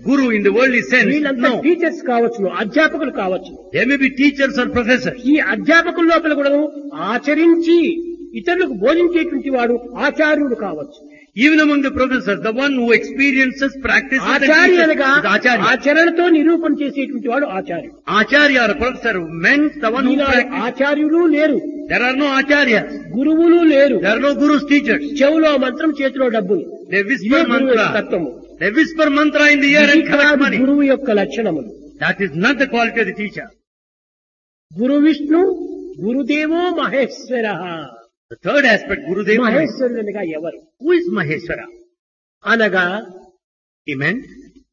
guru in the worldly sense. వీళ్ళంతా No. Teachers కావచ్చు అధ్యాపకులు కావచ్చు They may be teachers or professors. ఈ అధ్యాపకుల లోపల కూడా ఆచరించి ఇతరులకు బోధించేటువంటి వాడు ఆచార్యుడు కావచ్చు Even among the professors, the one who experiences, practices, and Acharya teaches అనగా is Acharya. ఆచరణతో నిరూపణ చేసేటువంటి వాడు ఆచార్యుడు Acharya or professor meant the one who Eenadu practices. ఆచార్యులు లేరు There are no acharyas. గురువులు లేరు There are no gurus, teachers. చెవులో మంత్రం చేతిలో డబ్బులు They ఇదే whisper గురువు యొక్క mantra. తత్వము They whisper mantra in the ear ఇది and collect కాదు money. గురువు యొక్క లక్షణములు That is not the quality of the teacher. Guru Vishnu గురుదేవో Maheshwara The third aspect, Gurudev. మహేశ్వరుడు అనగా ఎవరు Who is Maheshwara? అనగా He meant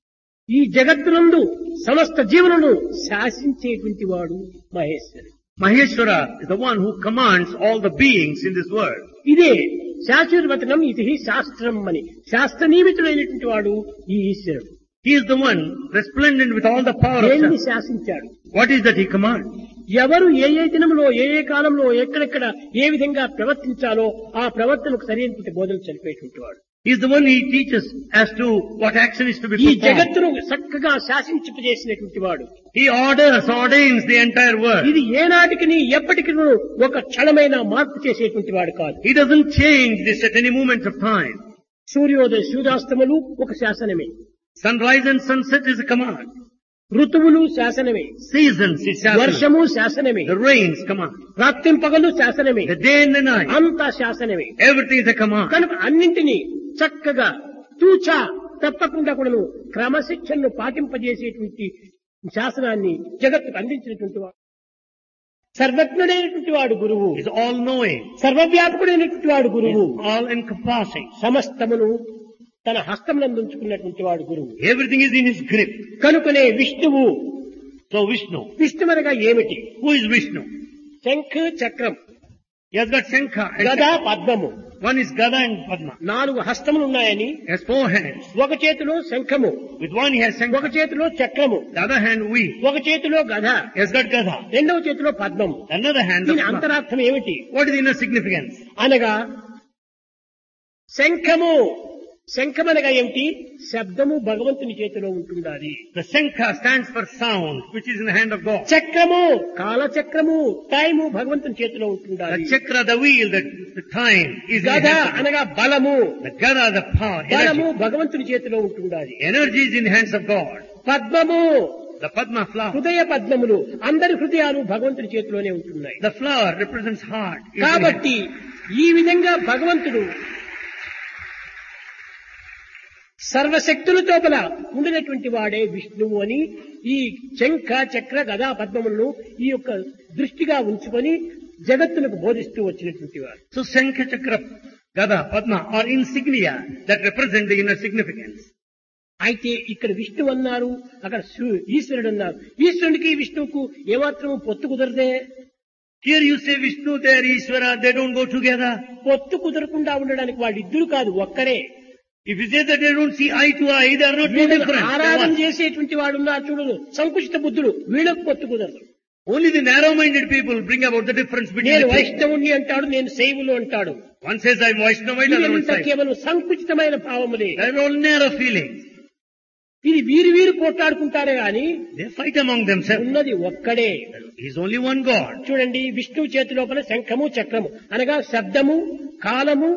ఈ జగత్తునందు సమస్త జీవులను శాసించేటువంటి వాడు మహేశ్వరుడు Maheshwara is the one who commands all the beings in this world. ఇదే శాశ్వతవచనం ఇది శాస్త్రం అని శాస్త్ర నియమితుడైనటువంటి వాడు ఈ ఈశ్వరుడు He is the one resplendent with all the power of దేన్ని Shastra. శాసించాడు What is that he commands? ఎవరు ఏ ఏ దినంలో ఏ ఏ కాలంలో ఎక్కడెక్కడ ఏ విధంగా ప్రవర్తించాలో ఆ ప్రవర్తనకు సరైనటువంటి బోధనలు చనిపోయేటువంటి వాడు He is the one he teaches as to what action is to be ఈ performed. జగత్తును చక్కగా శాసించిపజేసినటువంటి వాడు He orders, ordains the entire world. ఇది ఏనాటికి ఎప్పటికీ ఒక క్షణమైన మార్పు చేసేటువంటి వాడు కాదు He doesn't change this at any moment of time. సూర్యోదయ సూర్యాస్తములు ఒక శాసనమే Sunrise and sunset is a command. ఋతువులు శాసనమే Seasons is Shastra. వర్షము శాసనమే The rains command. రాత్రింపగలు శాసనమే The day and the night. అంతా శాసనమే Everything is a command. కనుక అన్నింటినీ చక్కగా తూచా తప్పకుండా కూడాను క్రమశిక్షణను పాటింపజేసేటువంటి శాసనాన్ని జగత్తుకు అందించినటువంటి వాడు సర్వజ్ఞుడైనటువంటి వాడు గురువు He is all knowing. సర్వవ్యాపకుడైనటువంటి వాడు He గురువు is all encompassing. సమస్తమును తన హస్తంనందుంచుకున్నటువంటి వాడు గురువు Everything is in his grip. కనుకనే విష్ణువు So Vishnu. విష్ణువనగా ఏమిటి Who is Vishnu? శంఖ చక్రం He has got Shankha and గద Chakra. పద్మము One is Gada and Padma. నాలుగు హస్తములు ఉన్నాయని He has four hands. ఒక చేతిలో శంఖము With one he has ఒక Shankha. చేతిలో చక్రము The other hand we. ఒక చేతిలో గద He has got Gada. రెండవ చేతిలో పద్మము Another hand the దీని Padma. అంతరార్థం ఏమిటి What is the inner significance? అనగా శంఖము శంఖమనగా ఏమిటి శబ్దము భగవంతుని చేతిలో ఉంటుండాలి The Shankha stands for sound, which is in the hand of God. చక్రము కాలచక్రము టైము భగవంతుని చేతిలో ఉంటుండాలి The chakra, the wheel, the, the time is in the గద hands of God. అనగా బలము The Gada, the power, బలము energy. భగవంతుని చేతిలో ఉంటుండాలి Energy is in the hands of God. పద్మము The Padma flower. హృదయ పద్మములు అందరి హృదయాలు భగవంతుని చేతిలోనే ఉంటున్నాయి The flower represents heart. is in the కాబట్టి ఈ విధంగా భగవంతుడు సర్వశక్తుల తోపల ఉండినటువంటి వాడే విష్ణువు అని ఈ శంఖ చక్ర గదా పద్మములను ఈ యొక్క దృష్టిగా ఉంచుకొని జగత్తులకు బోధిస్తూ వచ్చినటువంటి వాడు So Shankha, Chakra, Gada, Padma are insignia that represent the inner significance. అయితే ఇక్కడ విష్ణు అన్నారు అక్కడ శివు- ఈశ్వరుడు అన్నారు ఈశ్వరునికి విష్ణువుకు ఏమాత్రం పొత్తు కుదరదే Here you say Vishnu, there Ishvara, they don't go together. పొత్తు కుదరకుండా ఉండడానికి వాళ్ళిద్దరు కాదు ఒక్కరే If you say that they don't see eye to eye, they are not two వీళ్ళని different. They are ఆరాధన one. చేసేటువంటి వాడు ఉన్నారు చూడు సంకుచిత బుద్ధుడు వీళ్ళకు పొత్తు కుదరదు Only the narrow-minded people bring about the difference between నేను the two. వైష్ణవుణ్ణి అంటాడు నేను శైవులు అంటాడు One says I'm Vaishnavite, other one ఇదంతా says. కేవలం సంకుచితమైన భావములే They are all narrow feelings. ఇది వీరు వీరు పోట్లాడుకుంటారే గాని They fight among themselves. ఉన్నది ఒక్కడే He's only one God. చూడండి విష్ణువు చేతి లోపల శంఖము చక్రము అనగా శబ్దము కాలము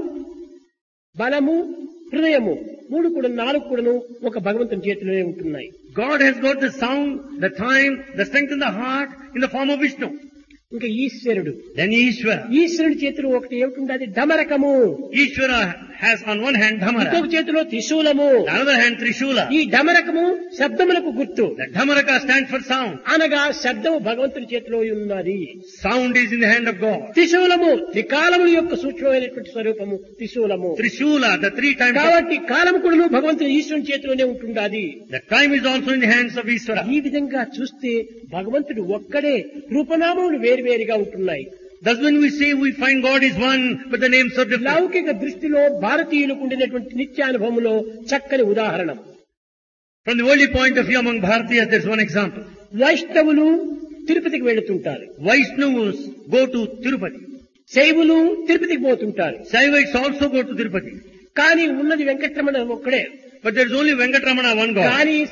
బలము హృదయము మూడు కూడా నాలుగు కూడాను ఒక భగవంతుని చేతిలోనే ఉంటున్నాయి God has got the sound, the time, the strength in the heart in the form of Vishnu. ఇంకా ఈశ్వరుడు Then Ishvara. ఈశ్వరుడి చేతిలో ఒకటి ఏమిటి డమరకము Ishvara has on one hand ఇంకొక Dhamara, చేతిలో త్రిశూలము the other hand Trishula. ఈ డమరకము శబ్దములకు గుర్తు The Dhamaraka stands for sound. అనగా శబ్దము భగవంతుని చేతిలో ఉన్నది Sound is in the hand of God. త్రిశూలము త్రికాలముల యొక్క సూక్ష్మమైనటువంటి స్వరూపము త్రిశూలము Trishula, the three times. of- కాబట్టి కాలము కూడా భగవంతుని ఈశ్వరుని చేతిలోనే ఉంటుండాది The time is also in the hands of Ishvara. ఈ విధంగా చూస్తే భగవంతుడు ఒక్కడే రూపనామములు వేరువేరుగా ఉంటున్నాయి Thus when we say we find God is one, but the names are different. లౌకిక దృష్టిలో భారతీయులకు ఉండినటువంటి నిత్యానుభవములో చక్కని ఉదాహరణ From the worldly point of view among Bharatiyas, there's one example. వైష్ణవులు తిరుపతికి వెళుతుంటారు Vaishnavas go to Tirupati. శైవులు తిరుపతికి పోతుంటారు Saivites also go to Tirupati. కానీ ఉన్నది వెంకటరమణ ఒక్కడే But there's only Venkatramana, one God. కానీ